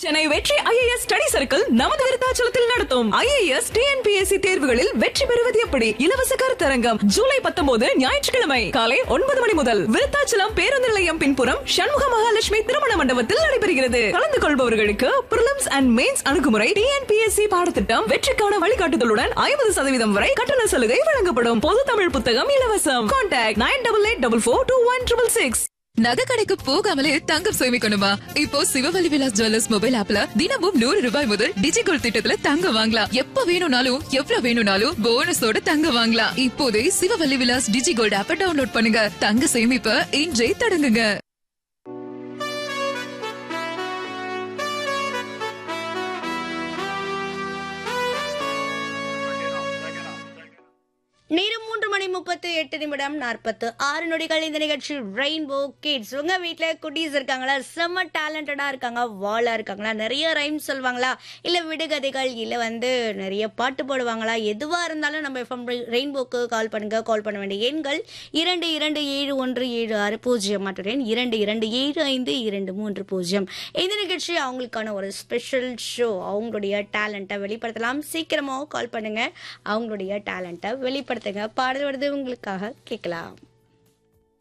சென்னை வெற்றி IAS study circle நமது விருத்தாச்சலத்தில் நடத்தும் ஐஏஎஸ் டிஎன்பிஎஸ்சி தேர்வுகளில் வெற்றி பெறுவது எப்படி இலவச கருத்தரங்கம் ஜூலை பத்தொன்பது ஞாயிற்றுக்கிழமை காலை ஒன்பது மணி முதல் விருத்தாச்சலம் பேருந்து நிலையம் பின்புறம் சண்முக மகாலட்சுமி திருமண மண்டபத்தில் நடைபெறுகிறது கலந்து கொள்பவர்களுக்கு பிரிலிம்ஸ் அண்ட் மெயின்ஸ் அணுகுமுறை டிஎன்பிஎஸ்சி பாடத்திட்டம் வெற்றிக்கான வழிகாட்டுதலுடன் ஐம்பது சதவீதம் வரை கட்டண சலுகை வழங்கப்படும் பொது தமிழ் புத்தகம் இலவசம் contact nine double eight double four two one triple six நகை கடைக்கு போகாமலே தங்கம் சேமிக்கணுமா இப்போ சிவவலி விலாஸ் ஜுவல்லர்ஸ் மொபைல் ஆப்ல தினமும் நூறு ரூபாய் முதல் டிஜிகோல் திட்டத்துல தங்கம் வாங்கலாம் எப்ப வேணும்னாலும் எவ்வளவு வேணும்னாலும் போனஸோட தங்கம் வாங்கலாம் இப்போதே சிவவல்லி விலாஸ் டிஜிகோல்ட் ஆப்பை டவுன்லோட் பண்ணுங்க தங்க சேமிப்ப இன்றே தொடங்குங்க நேரம் மூன்று மணி முப்பத்து எட்டு நிமிடம் நாற்பத்து ஆறு நொடிகள் இந்த நிகழ்ச்சி ரெயின்போ கிட்ஸ் உங்க வீட்ல குட்டீஸ் இருக்காங்களா செம்ம டேலண்டடா இருக்காங்க வாலா இருக்காங்களா நிறைய ரைம் சொல்லுவாங்களா இல்ல விடுகதைகள் இல்ல வந்து நிறைய பாட்டு போடுவாங்களா எதுவா இருந்தாலும் நம்ம எஃப்எம் ரெயின்போக்கு கால் பண்ணுங்க கால் பண்ண வேண்டிய எண்கள் இரண்டு இரண்டு ஏழு ஒன்று ஏழு ஆறு பூஜ்ஜியம் மற்றும் எண் இரண்டு இரண்டு ஏழு ஐந்து இரண்டு மூன்று பூஜ்ஜியம் இந்த நிகழ்ச்சி அவங்களுக்கான ஒரு ஸ்பெஷல் ஷோ அவங்களுடைய டேலண்ட்டை வெளிப்படுத்தலாம் சீக்கிரமாக கால் பண்ணுங்க அவங்களுடைய டேலண்ட்டை வெளிப்படுத்துங்க பாடல் வருது உங்களுக்காக கேட்கலாம்